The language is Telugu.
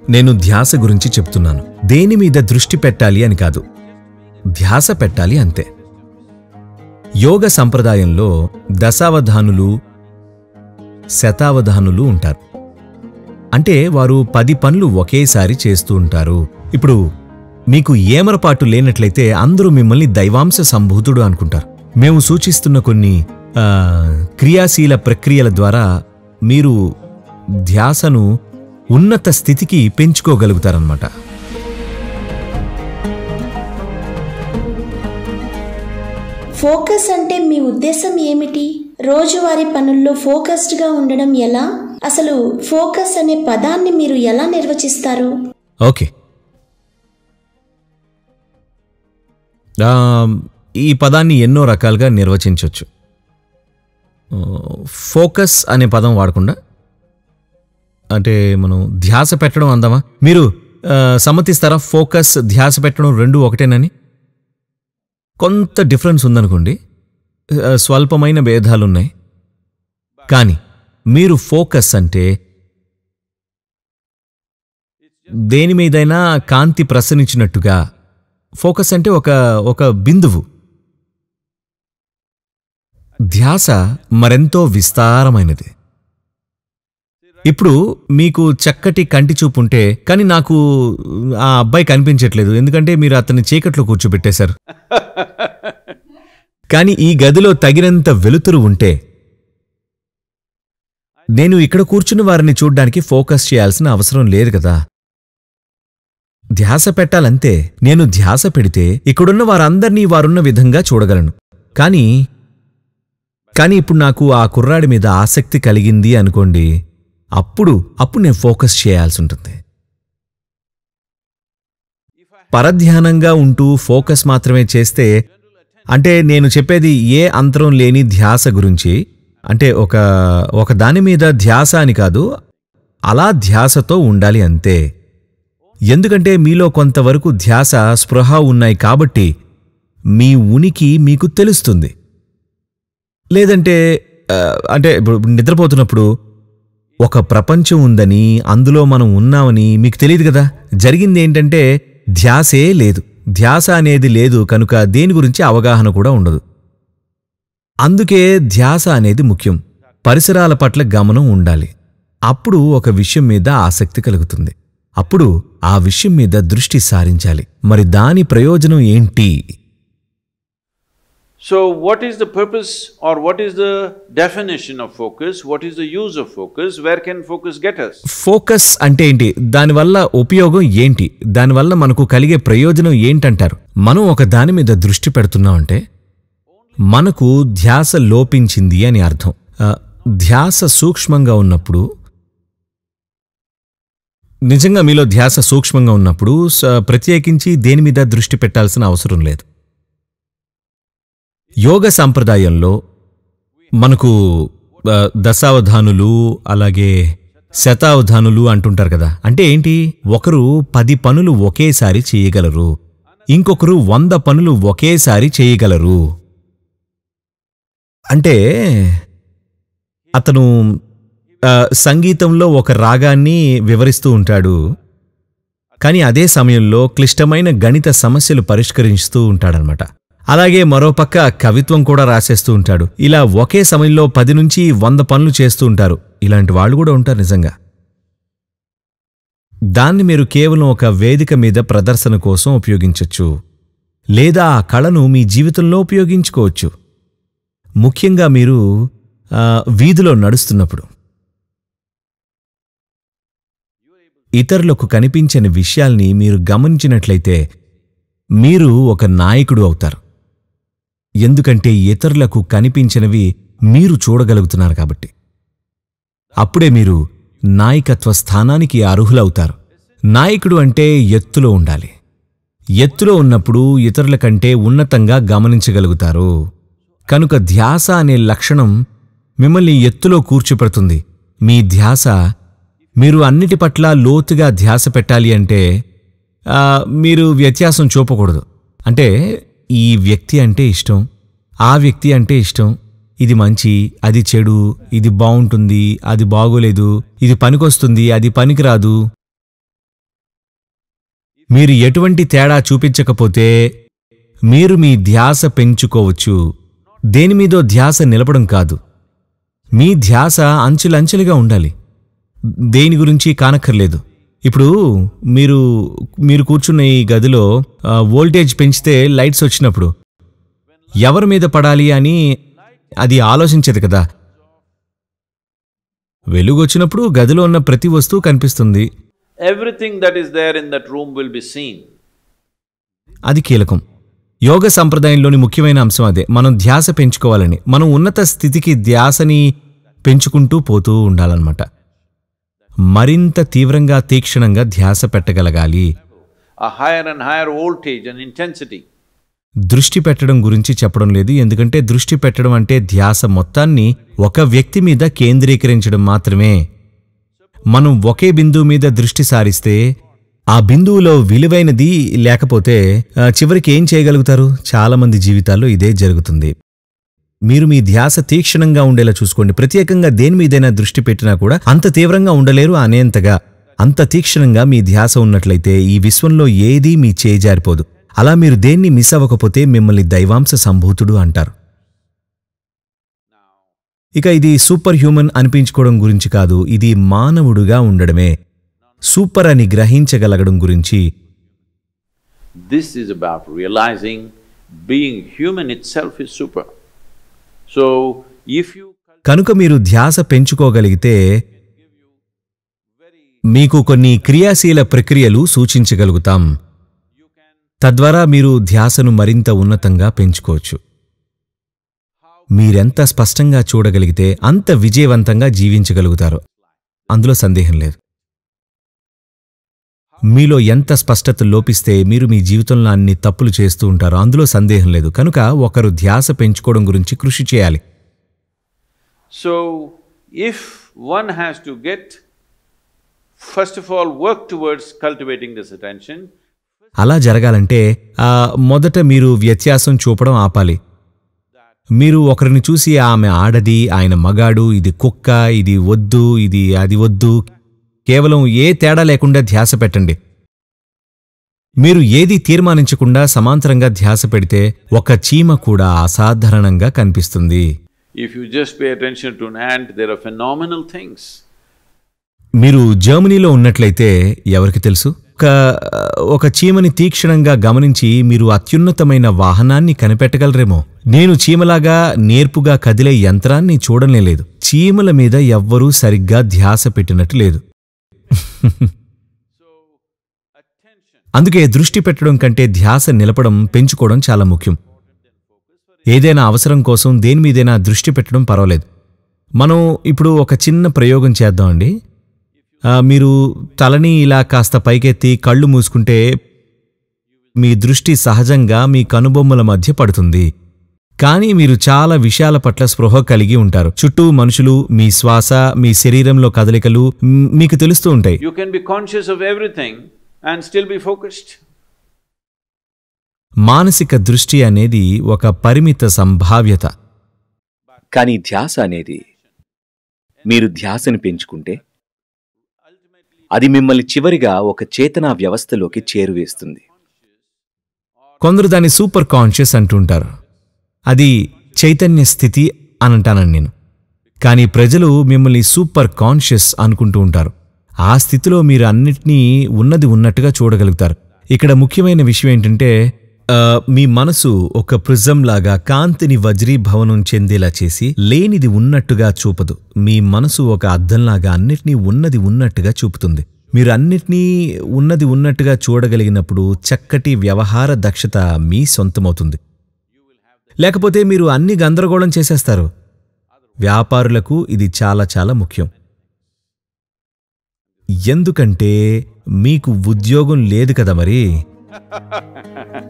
నేను ధ్యాస గురించి చెప్తున్నాను దేని మీద దృష్టి పెట్టాలి అని కాదు ధ్యాస పెట్టాలి అంతే యోగ సంప్రదాయంలో దశావధానులు శతావధానులు ఉంటారు అంటే వారు పది పనులు ఒకేసారి చేస్తూ ఉంటారు ఇప్పుడు మీకు ఏమరపాటు లేనట్లయితే అందరూ మిమ్మల్ని దైవాంశ సంభూతుడు అనుకుంటారు మేము సూచిస్తున్న కొన్ని ఆ, క్రియాశీల ప్రక్రియల ద్వారా మీరు ధ్యాసను ఉన్నత స్థితికి పెంచుకోగలుగుతారన్నమాట ఫోకస్ అంటే మీ ఉద్దేశం ఏమిటి రోజువారీ పనుల్లో ఫోకస్డ్గా ఉండడం ఎలా అసలు ఫోకస్ అనే పదాన్ని మీరు ఎలా నిర్వచిస్తారు ఓకే ఆ, ఈ పదాన్ని ఎన్నో రకాలుగా నిర్వచించవచ్చు ఆ, ఫోకస్ అనే పదం వాడకుండా అంటే మనం ధ్యాస పెట్టడం అందామా మీరు ఆ, సమ్మతిస్తారా ఫోకస్ ధ్యాస పెట్టడం రెండు ఒకటేనని కొంత డిఫరెన్స్ ఉందనుకోండి ఆ, స్వల్పమైన భేదాలున్నాయి కానీ మీరు ఫోకస్ అంటే దేని మీదైనా కాంతి ప్రసరించినట్టుగా ఫోకస్ అంటే ఒక ఒక బిందువు ధ్యాస మరెంతో విస్తారమైనది ఇప్పుడు మీకు చక్కటి కంటి చూపు ఉంటే కానీ నాకు ఆ అబ్బాయి కనిపించట్లేదు ఎందుకంటే మీరు అతన్ని చీకట్లో కూర్చోబెట్టేశారు కానీ ఈ గదిలో తగినంత వెలుతురు ఉంటే నేను ఇక్కడ కూర్చున్న వారిని చూడ్డానికి ఫోకస్ చేయాల్సిన అవసరం లేదు కదా ధ్యాస పెట్టాలంతే నేను ధ్యాస పెడితే ఇక్కడున్న వారందర్నీ వారున్న విధంగా చూడగలను కానీ కానీ ఇప్పుడు నాకు ఆ కుర్రాడి మీద ఆసక్తి కలిగింది అనుకోండి అప్పుడు అప్పుడు నేను ఫోకస్ చేయాల్సి ఉంటుంది పరధ్యానంగా ఉంటూ ఫోకస్ మాత్రమే చేస్తే అంటే నేను చెప్పేది ఏ అంతరం లేని ధ్యాస గురించి అంటే ఒక ఒక దాని మీద ధ్యాస అని కాదు అలా ధ్యాసతో ఉండాలి అంతే ఎందుకంటే మీలో కొంతవరకు ధ్యాస స్పృహ ఉన్నాయి కాబట్టి మీ ఉనికి మీకు తెలుస్తుంది లేదంటే ఆ, అంటే ఇప్పుడు నిద్రపోతున్నప్పుడు ఒక ప్రపంచం ఉందని అందులో మనం ఉన్నామని మీకు తెలియదు కదా జరిగింది ఏంటంటే ధ్యాసే లేదు ధ్యాస అనేది లేదు కనుక దేని గురించి అవగాహన కూడా ఉండదు అందుకే ధ్యాస అనేది ముఖ్యం పరిసరాల పట్ల గమనం ఉండాలి అప్పుడు ఒక విషయం మీద ఆసక్తి కలుగుతుంది అప్పుడు ఆ విషయం మీద దృష్టి సారించాలి మరి దాని ప్రయోజనం ఏంటి So, what is the purpose or what is the definition of focus? What is the use of focus? Where can focus get us? Focus అంటే ఏంటి దానివల్ల ఉపయోగం ఏంటి దానివల్ల మనకు కలిగే ప్రయోజనం ఏంటంటారు మనం ఒక దాని మీద దృష్టి పెడుతున్నామంటే మనకు ధ్యాస లోపించింది అని అర్థం ఆ, ధ్యాస సూక్ష్మంగా ఉన్నప్పుడు నిజంగా మీలో ధ్యాస సూక్ష్మంగా ఉన్నప్పుడు స- ప్రత్యేకించి దేని మీద దృష్టి పెట్టాల్సిన అవసరం లేదు యోగ సంప్రదాయంలో మనకు ఆ, దశావధానులు అలాగే శతావధానులు అంటుంటారు కదా అంటే ఏంటి ఒకరు పది పనులు ఒకేసారి చేయగలరు ఇంకొకరు వంద పనులు ఒకేసారి చేయగలరు అంటే అతను ఆ, సంగీతంలో ఒక రాగాన్ని వివరిస్తూ ఉంటాడు కానీ అదే సమయంలో క్లిష్టమైన గణిత సమస్యలు పరిష్కరిస్తూ ఉంటాడనమాట అలాగే మరోపక్క కవిత్వం కూడా రాసేస్తూ ఉంటాడు ఇలా ఒకే సమయంలో పది నుంచి వంద పనులు చేస్తూ ఉంటారు ఇలాంటి వాళ్ళు కూడా ఉంటారు నిజంగా దాన్ని మీరు కేవలం ఒక వేదిక మీద ప్రదర్శన కోసం ఉపయోగించొచ్చు లేదా ఆ కళను మీ జీవితంలో ఉపయోగించుకోవచ్చు ముఖ్యంగా మీరు ఆ, వీధిలో నడుస్తున్నప్పుడు ఇతరులకు కనిపించని విషయాల్ని మీరు గమనించినట్లయితే మీరు ఒక నాయకుడు అవుతారు ఎందుకంటే ఇతరులకు కనిపించినవి మీరు చూడగలుగుతున్నారు కాబట్టి అప్పుడే మీరు నాయకత్వ స్థానానికి అర్హులవుతారు నాయకుడు అంటే ఎత్తులో ఉండాలి ఎత్తులో ఉన్నప్పుడు ఇతరుల కంటే ఉన్నతంగా గమనించగలుగుతారు కనుక ధ్యాస అనే లక్షణం మిమ్మల్ని ఎత్తులో కూర్చోపెడుతుంది మీ ధ్యాస మీరు అన్నిటి పట్ల లోతుగా ధ్యాస పెట్టాలి అంటే ఆ, మీరు వ్యత్యాసం చూపకూడదు అంటే ఈ వ్యక్తి అంటే ఇష్టం ఆ వ్యక్తి అంటే ఇష్టం ఇది మంచి అది చెడు ఇది బాగుంటుంది అది బాగోలేదు ఇది పనికొస్తుంది అది పనికిరాదు మీరు ఎటువంటి తేడా చూపించకపోతే మీరు మీ ధ్యాస పెంచుకోవచ్చు దేని మీదో ధ్యాస నిలపడం కాదు మీ ధ్యాస అంచులంచెలుగా ఉండాలి దేని గురించి కానక్కర్లేదు ఇప్పుడు మీరు మీరు కూర్చున్న ఈ గదిలో ఆ, వోల్టేజ్ పెంచితే లైట్స్ వచ్చినప్పుడు ఎవరి మీద పడాలి అని అది ఆలోచించదు కదా వెలుగు వచ్చినప్పుడు గదిలో ఉన్న ప్రతి వస్తువు కనిపిస్తుంది Everything that is there in that room will be seen. అది కీలకం యోగ సంప్రదాయంలోని ముఖ్యమైన అంశం అదే మనం ధ్యాస పెంచుకోవాలని మనం ఉన్నత స్థితికి ధ్యాసని పెంచుకుంటూ పోతూ ఉండాలన్నమాట మరింత తీవ్రంగా తీక్షణంగా ధ్యాస పెట్టగలగాలి A higher and higher voltage and intensity. దృష్టి పెట్టడం గురించి చెప్పడం లేదు ఎందుకంటే దృష్టి పెట్టడం అంటే ధ్యాస మొత్తాన్ని ఒక వ్యక్తి మీద కేంద్రీకరించడం మాత్రమే మనం ఒకే బిందువు మీద దృష్టి సారిస్తే ఆ బిందువులో విలువైనది లేకపోతే ఆ, చివరికి ఏం చేయగలుగుతారు చాలామంది జీవితాల్లో ఇదే జరుగుతుంది మీరు మీ ధ్యాస తీక్షణంగా ఉండేలా చూసుకోండి ప్రత్యేకంగా దేని మీదైనా దృష్టి పెట్టినా కూడా అంత తీవ్రంగా ఉండలేరు అనేంతగా అంత తీక్షణంగా మీ ధ్యాస ఉన్నట్లయితే ఈ విశ్వంలో ఏదీ మీ చేజారిపోదు అలా మీరు దేన్ని మిస్ అవ్వకపోతే మిమ్మల్ని దైవాంశ సంభూతుడు అంటారు ఇక ఇది సూపర్ హ్యూమన్ అనిపించుకోవడం గురించి కాదు ఇది మానవుడుగా ఉండడమే సూపర్ అని గ్రహించగలగడం గురించి This is about realizing being human itself is super. So, if you కనుక మీరు ధ్యాస పెంచుకోగలిగితే మీకు కొన్ని క్రియాశీల ప్రక్రియలు సూచించగలుగుతాం తద్వారా మీరు ధ్యాసను మరింత ఉన్నతంగా పెంచుకోవచ్చు మీరెంత స్పష్టంగా చూడగలిగితే అంత విజయవంతంగా జీవించగలుగుతారు అందులో సందేహం లేదు మీలో ఎంత స్పష్టత లోపిస్తే మీరు మీ జీవితంలో అన్ని తప్పులు చేస్తూ ఉంటారో అందులో సందేహం లేదు కనుక ఒకరు ధ్యాస పెంచుకోవడం గురించి కృషి చేయాలి So, if one has to get, first of all, work towards cultivating this attention, అలా జరగాలంటే ఆ, మొదట మీరు వ్యత్యాసం చూపడం ఆపాలి మీరు ఒకరిని చూసి ఆమె ఆడది ఆయన మగాడు ఇది కుక్క ఇది వద్దు ఇది అది వద్దు కేవలం ఏ తేడా లేకుండా ధ్యాస పెట్టండి మీరు ఏది తీర్మానించకుండా సమాంతరంగా ధ్యాస పెడితే ఒక చీమ కూడా అసాధారణంగా కనిపిస్తుంది if you just pay attention to an ant, there are phenomenal things. మీరు జర్మనీలో ఉన్నట్లయితే ఎవరికి తెలుసు ఒక ఒక చీమని తీక్షణంగా గమనించి మీరు అత్యున్నతమైన వాహనాన్ని కనిపెట్టగలరేమో నేను చీమలాగా నేర్పుగా కదిలే యంత్రాన్ని చూడనేలేదు చీమల మీద ఎవ్వరూ సరిగ్గా ధ్యాస పెట్టినట్టు లేదు అందుకే దృష్టి పెట్టడం కంటే ధ్యాస నిలపడం పెంచుకోవడం చాలా ముఖ్యం ఏదైనా అవసరం కోసం దేని మీదైనా దృష్టి పెట్టడం పర్వాలేదు మనం ఇప్పుడు ఒక చిన్న ప్రయోగం చేద్దామండి ఆ, మీరు తలని ఇలా కాస్త పైకెత్తి కళ్ళు మూసుకుంటే మీ దృష్టి సహజంగా మీ కనుబొమ్మల మధ్య పడుతుంది కానీ మీరు చాలా విషయాల పట్ల స్పృహ కలిగి ఉంటారు చుట్టూ మనుషులు మీ శ్వాస మీ శరీరంలో కదలికలు మ్, మీకు తెలుస్తూ ఉంటాయి You can be conscious of everything and still be focused. మానసిక దృష్టి అనేది ఒక పరిమిత సంభావ్యత కానీ ధ్యాస అనేది మీరు ధ్యాసను పెంచుకుంటే అది మిమ్మల్ని చివరిగా ఒక చేతనా వ్యవస్థలోకి చేరువేస్తుంది కొందరు దాన్ని సూపర్ కాన్షియస్ అంటుంటారు అది చైతన్య స్థితి అని అంటానని నేను కానీ ప్రజలు మిమ్మల్ని సూపర్ కాన్షియస్ అనుకుంటూ ఉంటారు ఆ స్థితిలో మీరు అన్నిటినీ ఉన్నది ఉన్నట్టుగా చూడగలుగుతారు ఇక్కడ ముఖ్యమైన విషయం ఏంటంటే ఆ, మీ మనసు ఒక ప్రిజం లాగా కాంతిని వజ్రీభవనం చెందేలా చేసి లేనిది ఉన్నట్టుగా చూపదు మీ మనసు ఒక అద్దంలాగా అన్నిటినీ ఉన్నది ఉన్నట్టుగా చూపుతుంది మీరు అన్నిటినీ ఉన్నది ఉన్నట్టుగా చూడగలిగినప్పుడు చక్కటి వ్యవహార దక్షత మీ సొంతమవుతుంది లేకపోతే మీరు అన్ని గందరగోళం చేసేస్తారు వ్యాపారులకు ఇది చాలా చాలా ముఖ్యం ఎందుకంటే మీకు ఉద్యోగం లేదు కదా మరి